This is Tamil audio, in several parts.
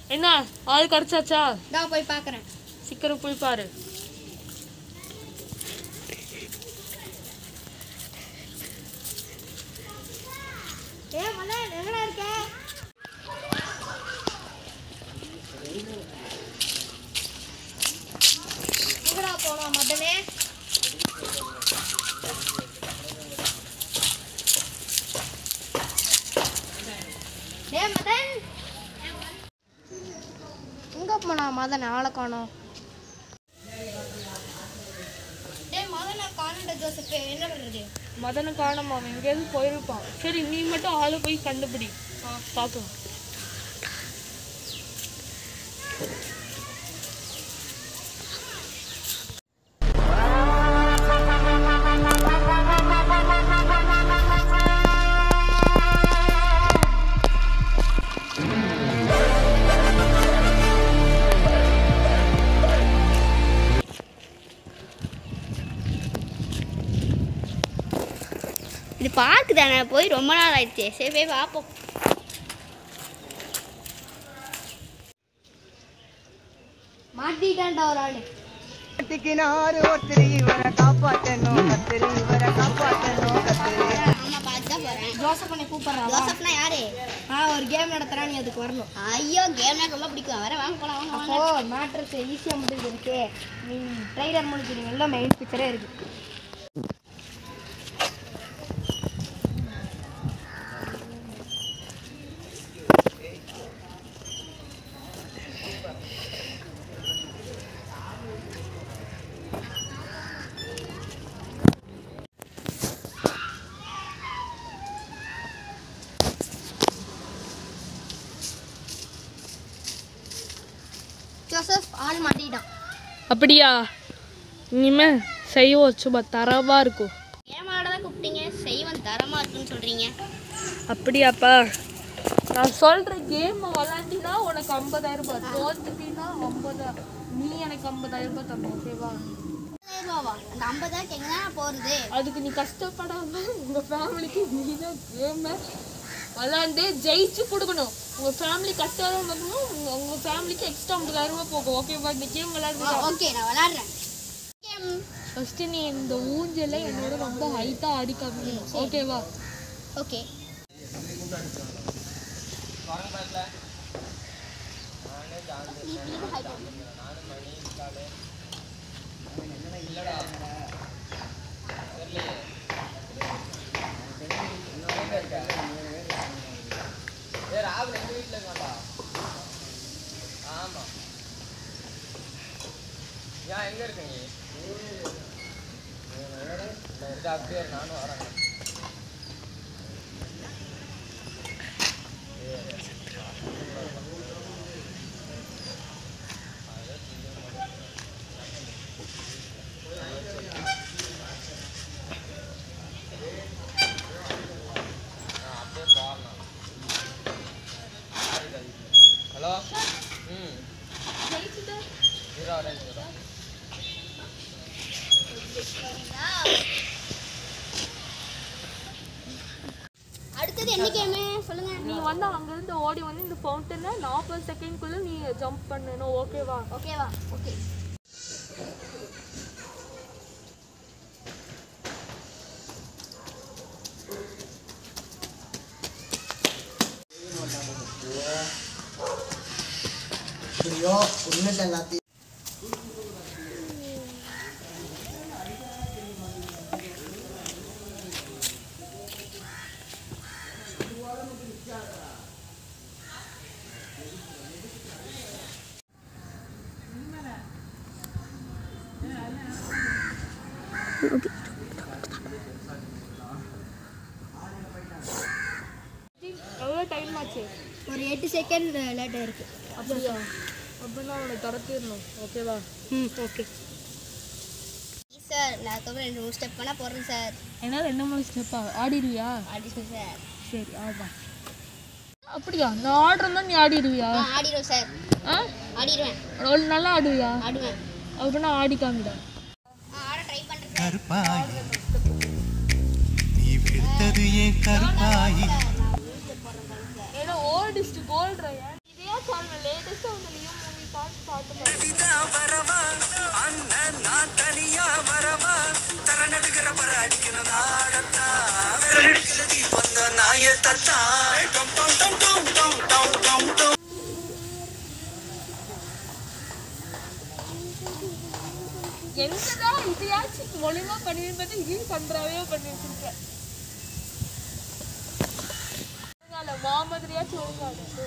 என்ன ஆள் கிடைச்சாச்சா நான் போய் பார்க்குறேன் சீக்கிரம் போய் பாரு ஏ மதன் எங்கடா இருக்க எங்கடா போனோம் மதனே டே மதன் எங்க போனா மதன் ஆளை காணோம் டேய் மதனை காணோம்டா ஜோசப் என்ன பண்றது மதனை காணோம் அவன் எங்கேயாவது போயிருப்பான் சரி நீ மட்டும் ஆளை போய் கண்டுபிடி பார்க்கலாம் இது பார்க்கு தானே போய் ரொம்ப நாள் ஆயிடுச்சு சரி போய் பார்ப்போம் மாட்டிட்டான்டா ஒரு ஆளு கட்டிக்கினாரு ஒருத்தர் இவரை காப்பாத்தணும் கத்திரி இவரை காப்பாத்தணும் கத்திரி ஆமா பார்த்து தான் போறேன் ஜோசப் கூப்பிடுறான் ஜோசப்னா யாரு ஆ ஒரு கேம் நடத்துறா நீ அதுக்கு வரணும் ஐயோ கேம்னா ரொம்ப பிடிக்கும் வர வாங்க போலாம் வாங்க அப்போ மேட்ரஸ் ஈஸியாக முடிஞ்சு இருக்கு நீ ட்ரைலர் முடிக்கிறீங்க எல்லாம் மெயின் பிக்சரே இருக்கு ஜோசப் ஆள் மாட்டிட்டான் அப்படியா இனிமே செய்வோம் சும்மா தரவா இருக்கும் ஏமாட தான் கூப்பிட்டீங்க செய்வன் தரமா இருக்குன்னு சொல்றீங்க அப்படியாப்பா நான் சொல்ற கேம் விளாண்டினா உனக்கு ஐம்பதாயிரம் ரூபாய் தோத்துட்டீங்கன்னா ஐம்பதாயிரம் நீ எனக்கு ஐம்பதாயிரம் ரூபாய் தரணும் ஓகேவா ரூபாவா அந்த ஐம்பதாயிரக்கு எங்க போறது அதுக்கு நீ கஷ்டப்படாம உங்க ஃபேமிலிக்கு நீ தான் கேம் விளாண்டு ஜெயிச்சு கொடுக்கணும் உங்க ஃபேமிலி கஷ்டம் பார்க்கணும் உங்க உங்க ஃபேமிலிக்கு எக்ஸ்ட்ரா ஐம்பதாயிரம் ரூபாய் போகும் ஓகேவா இந்த கேம் விளையாடுறா ஓகே நான் விளையாடுறேன் கேம் ஃபர்ஸ்ட் நீ இந்த ஊஞ்சல என்னோட ரொம்ப ஹைட்டா ஆடி காமிக்கணும் ஓகேவா ஓகே ஏன் எங்க இருக்கீங்க இருக்க அப்படியே இரு, நானும் வரேன் ஹலோ ம் இருபது வரேன் இருபது அடுத்தது என்ன கேமு சொல்லுங்க நீ வந்து அங்கிருந்து ஓடி வந்து இந்த ஃபவுண்டனை நாற்பது செகண்ட்குள்ள நீ ஜம்ப் பண்ணணும் ஓகேவா ஓகேவா ஓகே ஐயோ ஒன்றும் எல்லாத்தையும் எவ்வளோ டைம் ஆச்சு ஒரு எட்டு செகண்ட் லேட் இருக்கு அப்படியா அப்படின்னா அவனை துரத்திடணும் ஓகேவா ம் ஓகே சார் நான் அதுக்கப்புறம் ரெண்டு மூணு ஸ்டெப் வேணால் போடுறேன் சார் என்ன ரெண்டு மூணு ஸ்டெப்பா ஆடிடுவியா ஆடிடுவேன் சார் சரி ஆடா அப்படியா நான் ஆடுறேன்னா நீ ஆடிடுவியா ஆ ஆடிடுவேன் சார் ஆ ஆடிடுவேன் ஒரு நல்லா ஆடுவியா ஆடுவேன் அப்படின்னா ஆடி காமிடா ஆ ஆட ட்ரை பண்ணுறேன் கருப்பாயி நீ வெறுத்தது ஏன் கருப்பாயி ஏன்னா ஓல்டஸ்ட் கோல்ட் இதே சொல்றேன் லேட்டஸ்ட் என்னதான் இதையாச்சும் ஒழுங்கா பண்ணிருப்பது இதையும் பண்றாவே பண்ணி வச்சிருக்கேன் ஒழுங்கால மாமதிரியாச்சும் ஒழுங்கால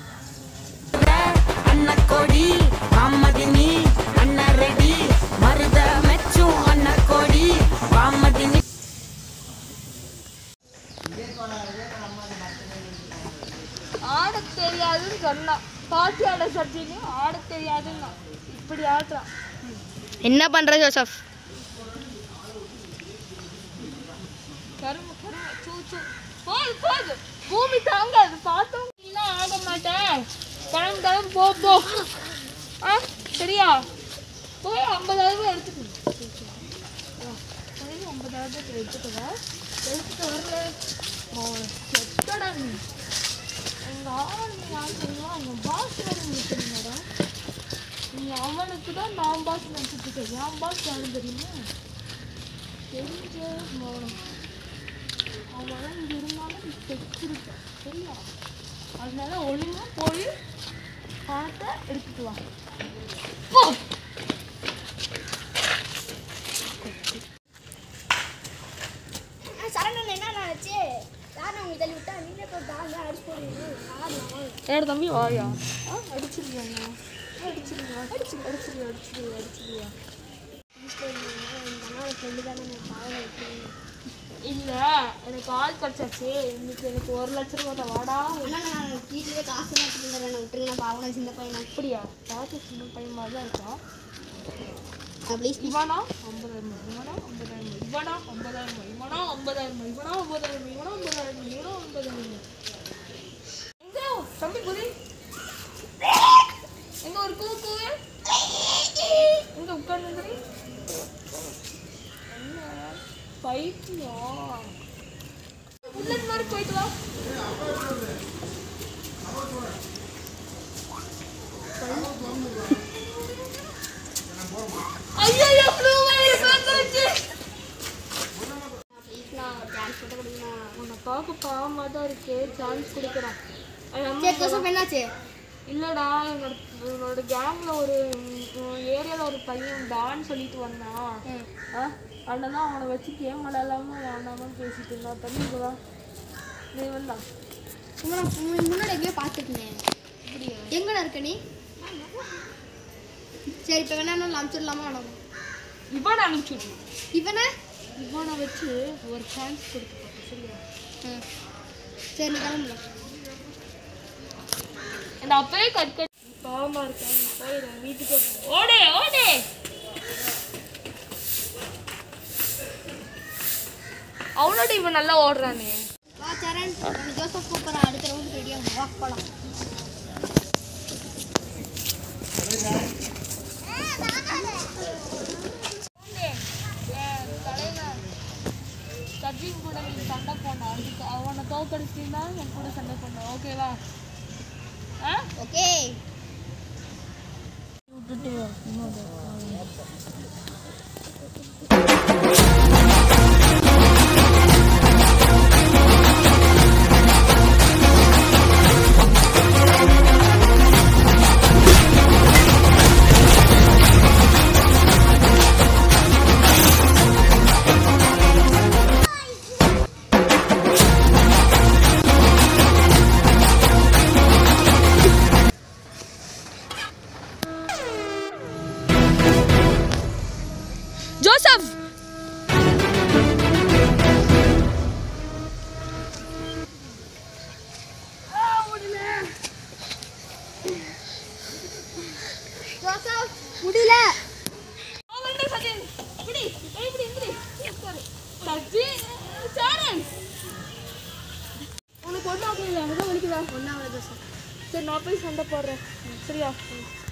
அன்னக்கோடி வாமதினி அண்ண ரெடி மருத மெச்சும் அன்னக்கோடி வாமதினி ஆட தெரியாதுன்னு சொன்னான் பாட்டி ஆட சப்ஜெக்ட்லையும் ஆட தெரியாதுன்னா இப்படி ஆடுறான் என்ன பண்ற ஜோசப் கரும்பு கரும்பு சூ சூ போது போது பூமி தாங்காது பார்த்தோம் நீலாம் ஆக மாட்டேன் கிளம்பு கிளம்பு போ போ ஆ சரியா போய் ஐம்பதாயிரம் ரூபாய் எடுத்துக்கணும் போய் ஐம்பதாயிரம் ரூபாய் எடுத்துக்கவா எடுத்துட்டு வரல எத்தடா நீ எங்க ஆள் யார் தெரியுமா அவங்க பாஸ் வேறு உங்களுக்கு தெரியுமாடா நீ அவனுக்கு தான் நான் பாஸ் நினச்சிட்டு இருக்கேன் என் பாஸ் யாரும் தெரியுமா தெரிஞ்ச மௌனம் அவன் இங்கே இருந்தாலும் நீ செத்துருக்க சரியா அதனால ஒழுங்கா போய் பணத்தை எடுத்துட்டு வா போ சரணன் என்ன ஆச்சு யார் அவங்க தள்ளி விட்டா நீங்களே போய் தாங்க அடிச்சு போடுவீங்க ஏடு தம்பி வாயா ஆ அடிச்சிருவியாங்க அடிச்சிருவியா அடிச்சு அடிச்சிருவியா அடிச்சிருவியா அடிச்சிருவியா இல்ல எனக்கு ஆள் கிடைச்சாச்சு இன்னைக்கு எனக்கு ஒரு லட்ச ரூபா தான் வாடா நான் வீட்டிலே காசு மாற்றி விட்டுருங்க நான் பாவனை சின்ன பையனை அப்படியா பார்த்து சின்ன பையன் மாதிரி தான் இருக்கான் ப்ளீஸ் இவனா ஐம்பதாயிரம் இவனா ஐம்பதாயிரம் இவனா ஐம்பதாயிரம் இவனா ஐம்பதாயிரம் இவனா ஐம்பதாயிரம் இவனா ஐம்பதாயிரம் இவனா ஐம்பதாயிரம் எங்க தம்பி குதி எங்க ஒரு கூ கூவு எங்க உட்கார்ந்து என்ன பைத்தியம் உள்ள மாதிரி போயிட்டு வா ஐயோ ப்ளூ வேலி வந்துருச்சு உன்னை பார்க்க பாவமாக தான் இருக்கு சான்ஸ் கொடுக்குறேன் அது நம்ம சரி ஜோசப் என்னாச்சு இல்லடா என்னோட என்னோட கேங்ல ஒரு ஏரியால ஒரு பையன் டான்னு சொல்லிட்டு வந்தான் ஆ அண்ணன் தான் அவனை வச்சு கேம் விளையாடாம வேண்டாமன்னு பேசிட்டு இருந்தான் தம்பி இங்க வா நீ வந்தா உங்களை நான் முன்ன- முன்னாடி எங்கேயோ பார்த்துருக்கேன் எங்கடா இருக்க நீ சரி இப்போ வேணா அனுப்பிச்சிடலாமா வேணாமா இவனை அனுப்பிச்சுட்டு இவனை இவனை வச்சு ஒரு சான்ஸ் கொடுத்து பாரு, சரியா ம். சரி நீ கிளம்புல என்ன அப்பவே கட் கட் பாவமா இருக்கா நீ போயிடு வீட்டுக்கு போ. ஓடு ஓடு அவனோட இவன் நல்லா ஓடுறானே வா சரண் உன்னை ஜோசப் கூப்பிட்றான் அடுத்த ரவுண்டு ரெடியாக வா போகலாம் சஜின் கூட நீ சண்டை போடணும் அதுக்கு அவனை தோக்கடிச்சுன்னா என் கூட சண்டை போடணும் ஓகேவா ஆ ஓகே ஜோசப் ஜோசப் முடியல அவன்டா சஜின் இப்படி இப்படி இப்படி உட்காரு சஜின் சாரன் உனக்கு ஒன்றும் ஆகல அங்கே தான் வலிக்குதா ஒன்றாவது ஜோசப் சரி நான் போய் சண்டை போடுறேன் சரியா